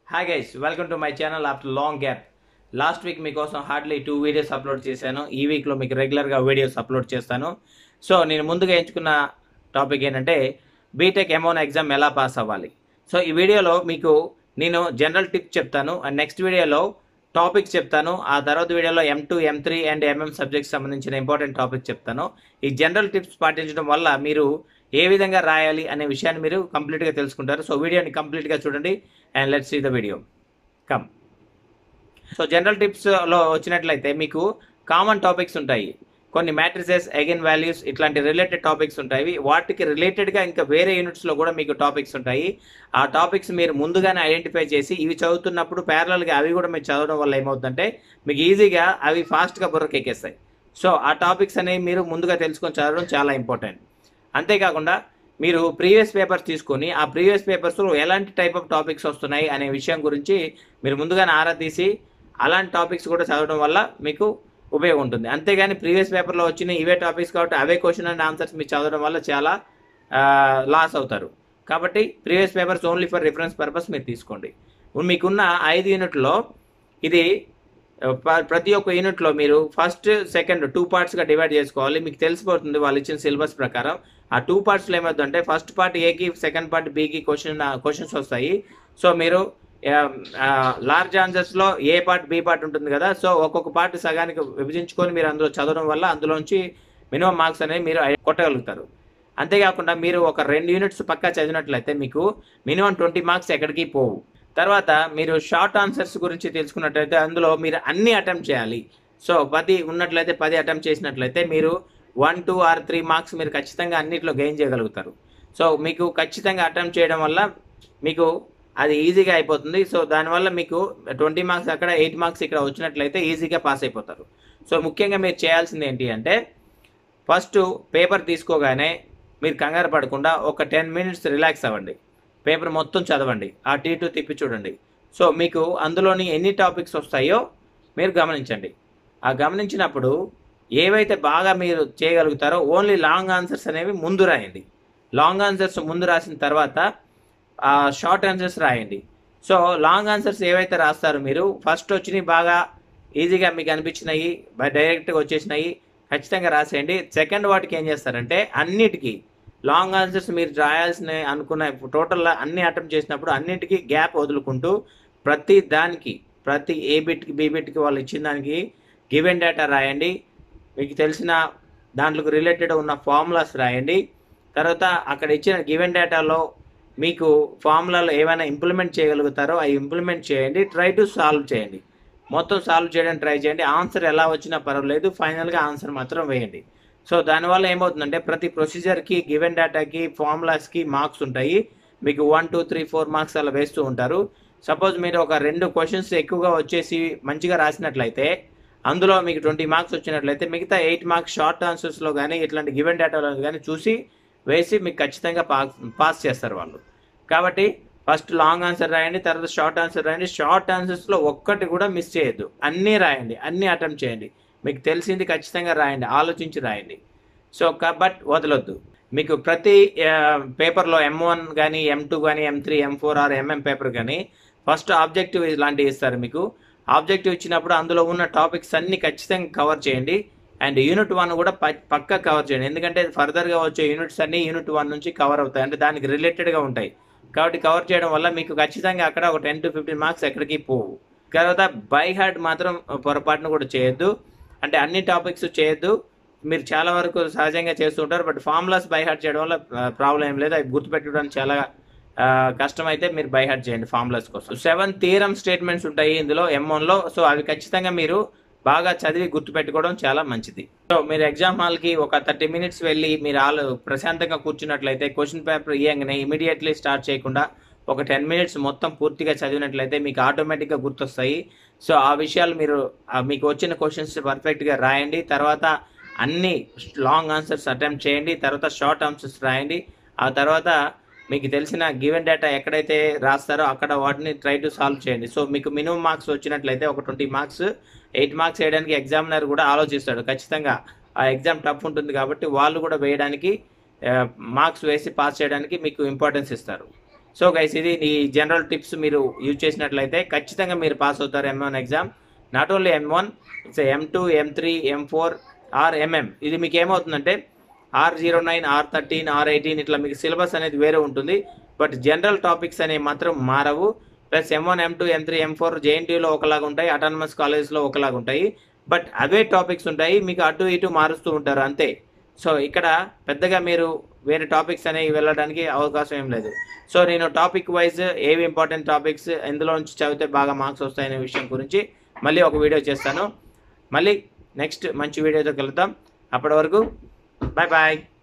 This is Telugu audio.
hi guys welcome to my channel after long gap last week మీకోసం హార్డ్లీ టూ వీడియోస్ అప్లోడ్ చేశాను ఈ వీక్లో మీకు రెగ్యులర్గా వీడియోస్ అప్లోడ్ చేస్తాను సో నేను ముందుగా ఎంచుకున్న టాపిక్ ఏంటంటే బీటెక్ ఎమోన్ ఎగ్జామ్ ఎలా పాస్ అవ్వాలి సో ఈ వీడియోలో మీకు నేను జనరల్ టిప్ చెప్తాను అండ్ నెక్స్ట్ వీడియోలో టాపిక్స్ చెప్తాను ఆ తర్వాత వీడియోలో M two M three and MM subjects సంబంధించిన ఇంపార్టెంట్ టాపిక్ చెప్తాను ఈ జనరల్ టిప్స్ పాటించడం వల్ల మీరు ఏ విధంగా రాయాలి అనే విషయాన్ని మీరు కంప్లీట్గా తెలుసుకుంటారు సో వీడియోని కంప్లీట్గా చూడండి and let's see the video come so general టిప్స్లో వచ్చినట్లయితే మీకు కామన్ టాపిక్స్ ఉంటాయి కొన్ని మ్యాట్రిసెస్ అగైన్ వాల్యూస్ ఇట్లాంటి రిలేటెడ్ టాపిక్స్ ఉంటాయి వాటికి రిలేటెడ్గా ఇంకా వేరే యూనిట్స్లో కూడా మీకు టాపిక్స్ ఉంటాయి ఆ టాపిక్స్ మీరు ముందుగానే ఐడెంటిఫై చేసి ఇవి చదువుతున్నప్పుడు ప్యారలల్గా అవి కూడా మీరు చదవడం వల్ల ఏమవుతుందంటే మీకు ఈజీగా అవి ఫాస్ట్గా బుర్రకెక్కేస్తాయి సో ఆ టాపిక్స్ అనేవి మీరు ముందుగా తెలుసుకొని చదవడం చాలా ఇంపార్టెంట్ అంతేకాకుండా మీరు ప్రీవియస్ పేపర్స్ తీసుకొని ఆ ప్రీవియస్ పేపర్స్లో ఎలాంటి టైప్ ఆఫ్ టాపిక్స్ వస్తున్నాయి అనే విషయం గురించి మీరు ముందుగానే ఆరా తీసి అలాంటి టాపిక్స్ కూడా చదవడం వల్ల మీకు ఉపయోగం ఉంటుంది అంతేగాని ప్రీవియస్ పేపర్లో వచ్చిన ఇవే టాపిక్స్ కాబట్టి అవే క్వశ్చన్ అండ్ ఆన్సర్స్ మీరు చదవడం వల్ల చాలా లాస్ అవుతారు కాబట్టి previous papers only for reference purpose మీరు తీసుకోండి మీకున్న ఐదు యూనిట్లో ఇది ప- ప్రతి ఒక్క యూనిట్లో మీరు ఫస్ట్ సెకండ్ టూ పార్ట్స్గా డివైడ్ చేసుకోవాలి మీకు తెలిసిపోతుంది వాళ్ళు ఇచ్చిన సిలబస్ ప్రకారం ఆ టూ పార్ట్స్లో ఏమవుతుందంటే ఫస్ట్ పార్ట్ ఏకి సెకండ్ పార్ట్ బికి క్వశ్చన్ క్వశ్చన్స్ వస్తాయి సో మీరు లార్జ్ ఆన్సర్స్లో ఏ పార్ట్ బి పార్ట్ ఉంటుంది కదా సో ఒక్కొక్క పార్ట్ సగానికి విభజించుకొని మీరు అందులో చదవడం వల్ల అందులోంచి మినిమం మార్క్స్ అనేవి మీరు కొట్టగలుగుతారు అంతేకాకుండా మీరు ఒక రెండు యూనిట్స్ పక్కా చదివినట్లయితే మీకు మినిమం ట్వంటీ మార్క్స్ ఎక్కడికి పోవు తర్వాత మీరు షార్ట్ ఆన్సర్స్ గురించి తెలుసుకున్నట్లయితే అందులో మీరు అన్ని అటెంప్ట్ చేయాలి సో పది ఉన్నట్లయితే పది అటెంప్ట్ చేసినట్లయితే మీరు one two or three marks మీరు ఖచ్చితంగా అన్నిట్లో గెయిన్ చేయగలుగుతారు సో మీకు ఖచ్చితంగా అటెంప్ట్ చేయడం వల్ల మీకు అది ఈజీగా అయిపోతుంది సో దానివల్ల మీకు ట్వంటీ మార్క్స్ అక్కడ ఎయిట్ మార్క్స్ ఇక్కడ వచ్చినట్లయితే ఈజీగా పాస్ అయిపోతారు సో ముఖ్యంగా మీరు చేయాల్సింది ఏంటి అంటే ఫస్ట్ పేపర్ తీసుకోగానే మీరు కంగారు పడకుండా ఒక టెన్ మినిట్స్ రిలాక్స్ అవ్వండి పేపర్ మొత్తం చదవండి ఆ టీ టూ తిప్పి చూడండి సో మీకు అందులోని ఎన్ని టాపిక్స్ వస్తాయో మీరు గమనించండి ఆ గమనించినప్పుడు ఏవైతే బాగా మీరు చేయగలుగుతారో ఓన్లీ లాంగ్ ఆన్సర్స్ అనేవి ముందు రాయండి లాంగ్ ఆన్సర్స్ ముందు రాసిన తర్వాత షార్ట్ ఆన్సర్స్ రాయండి సో లాంగ్ ఆన్సర్స్ ఏవైతే రాస్తారో మీరు ఫస్ట్ వచ్చినవి బాగా ఈజీగా మీకు అనిపించినాయి డైరెక్ట్గా వచ్చేసినాయి ఖచ్చితంగా రాసేయండి సెకండ్ వాటికి ఏం చేస్తారంటే అన్నిటికీ లాంగ్ ఆన్సర్స్ మీరు రాయాల్సిన అనుకున్న టోటల్ అన్ని అటెంప్ట్ చేసినప్పుడు అన్నిటికీ గ్యాప్ వదులుకుంటూ ప్రతి దానికి ప్రతి ఏ బిట్కి బి బిట్కి వాళ్ళు ఇచ్చిన దానికి గివెన్ డేటా రాయండి మీకు తెలిసిన దాంట్లోకి రిలేటెడ్ ఉన్న ఫార్ములాస్ రాయండి తర్వాత అక్కడ ఇచ్చిన గివెన్ డేటాలో మీకు ఫార్ములాలో ఏమైనా ఇంప్లిమెంట్ చేయగలుగుతారో అవి ఇంప్లిమెంట్ చేయండి ట్రై టు సాల్వ్ చేయండి మొత్తం సాల్వ్ చేయడానికి ట్రై చేయండి ఆన్సర్ ఎలా వచ్చినా పర్వాలేదు ఫైనల్గా ఆన్సర్ మాత్రం వేయండి సో దానివల్ల ఏమవుతుందంటే ప్రతి ప్రొసీజర్కి గివెన్ డేటాకి ఫార్ములాస్కి మార్క్స్ ఉంటాయి మీకు one two three four marks అలా వేస్తూ ఉంటారు సపోజ్ మీరు ఒక రెండు క్వశ్చన్స్ ఎక్కువగా వచ్చేసి మంచిగా రాసినట్లయితే అందులో మీకు ట్వంటీ మార్క్స్ వచ్చినట్లయితే మిగతా ఎయిట్ మార్క్స్ షార్ట్ ఆన్సర్స్లో కానీ ఇట్లాంటి గివెన్ డేటాలో కానీ చూసి వేసి మీకు ఖచ్చితంగా పాస్ పాస్ చేస్తారు వాళ్ళు కాబట్టి ఫస్ట్ లాంగ్ ఆన్సర్ రాయండి తర్వాత షార్ట్ ఆన్సర్ రాయండి షార్ట్ ఆన్సర్స్లో ఒక్కటి కూడా మిస్ చేయొద్దు అన్నీ రాయండి అన్నీ అటెంప్ట్ చేయండి మీకు తెలిసింది ఖచ్చితంగా రాయండి ఆలోచించి రాయండి సో బట్ వదలొద్దు మీకు ప్రతి పేపర్లో ఎం వన్ కానీ ఎం టూ కానీ M three M four or MM paper కానీ ఫస్ట్ ఆబ్జెక్టివ్ ఇలాంటివి ఇస్తారు మీకు ఆబ్జెక్టివ్ ఇచ్చినప్పుడు అందులో ఉన్న టాపిక్స్ అన్ని ఖచ్చితంగా కవర్ చేయండి అండ్ యూనిట్ వన్ కూడా ప- పక్కా కవర్ చేయండి ఎందుకంటే ఫర్దర్గా వచ్చే యూనిట్స్ అన్ని యూనిట్ వన్ నుంచి కవర్ అవుతాయి అంటే దానికి రిలేటెడ్గా ఉంటాయి కాబట్టి కవర్ చేయడం వల్ల మీకు ఖచ్చితంగా అక్కడ ఒక టెన్ టు ఫిఫ్టీన్ మార్క్స్ ఎక్కడికి పోవు తర్వాత బై హార్ట్ మాత్రం పొరపాటును కూడా చేయొద్దు అంటే అన్ని టాపిక్స్ చేయొద్దు మీరు చాలా వరకు సహజంగా చేస్తూ ఉంటారు బట్ ఫార్ములాస్ బై హార్ట్ చేయడం వల్ల ప్రాబ్లం ఏం లేదు అవి గుర్తుపెట్టడానికి చాలా ఆ, కష్టమైతే మీరు బై హార్ట్ చేయండి ఫార్ములాస్ కోసం సెవెన్ థీరమ్ స్టేట్మెంట్స్ ఉంటాయి ఇందులో ఎం లో సో అవి ఖచ్చితంగా మీరు బాగా చదివి గుర్తుపెట్టుకోవడం చాలా మంచిది సో మీరు ఎగ్జామ్ హాల్కి ఒక థర్టీ మినిట్స్ వెళ్ళి మీరు ఆలు ప్రశాంతంగా కూర్చున్నట్లయితే క్వశ్చన్ పేపర్ ఇయ్యంగానే ఇమీడియట్లీ స్టార్ట్ చేయకుండా ఒక టెన్ మినిట్స్ మొత్తం పూర్తిగా చదివినట్లయితే మీకు ఆటోమేటిక్గా గుర్తొస్తాయి సో ఆ విషయాలు మీరు ఆ మీకు వచ్చిన క్వశ్చన్స్ పర్ఫెక్ట్గా రాయండి తర్వాత అన్ని లాంగ్ ఆన్సర్స్ అటెంప్ట్ చేయండి తర్వాత షార్ట్ ఆన్సర్స్ రాయండి ఆ తర్వాత మీకు తెలిసిన గివెన్ డేటా ఎక్కడైతే రాస్తారో అక్కడ వాటిని ట్రై టు సాల్వ్ చేయండి సో మీకు మినిమం మార్క్స్ వచ్చినట్లయితే ఒక ట్వంటీ మార్క్స్ ఎయిట్ మార్క్స్ వేయడానికి ఎగ్జామినర్ కూడా ఆలోచిస్తాడు ఖచ్చితంగా ఆ ఎగ్జామ్ టఫ్ ఉంటుంది కాబట్టి వాళ్ళు కూడా వేయడానికి మార్క్స్ వేసి పాస్ చేయడానికి మీకు ఇంపార్టెన్స్ ఇస్తారు సో గైస్ ఇది ఈ జనరల్ టిప్స్ మీరు యూజ్ చేసినట్లయితే ఖచ్చితంగా మీరు పాస్ అవుతారు M one exam not only M one it's M two M three M four or MM ఇది మీకు ఏమవుతుందంటే R zero nine R thirteen R eighteen ఇట్లా మీకు సిలబస్ అనేది వేరే ఉంటుంది బట్ జనరల్ టాపిక్స్ అనేవి మాత్రం మారవు plus M one M two M three M four జేఎన్టీయూలో ఒకలాగా ఉంటాయి అటానమస్ కాలేజ్లో ఒకలాగా ఉంటాయి బట్ అవే టాపిక్స్ ఉంటాయి మీకు అటు ఇటు మారుస్తూ ఉంటారు అంతే సో ఇక్కడ పెద్దగా మీరు వేరే టాపిక్స్ అనేవి వెళ్ళడానికి అవకాశం ఏం లేదు సో నేను టాపిక్ వైజ్ ఏవి ఇంపార్టెంట్ టాపిక్స్ ఎందులో నుంచి చదివితే బాగా మార్క్స్ వస్తాయనే విషయం గురించి మళ్ళీ ఒక వీడియో చేస్తాను మళ్ళీ నెక్స్ట్ మంచి వీడియోతో కలుద్దాం అప్పటి వరకు బాయ్ బాయ్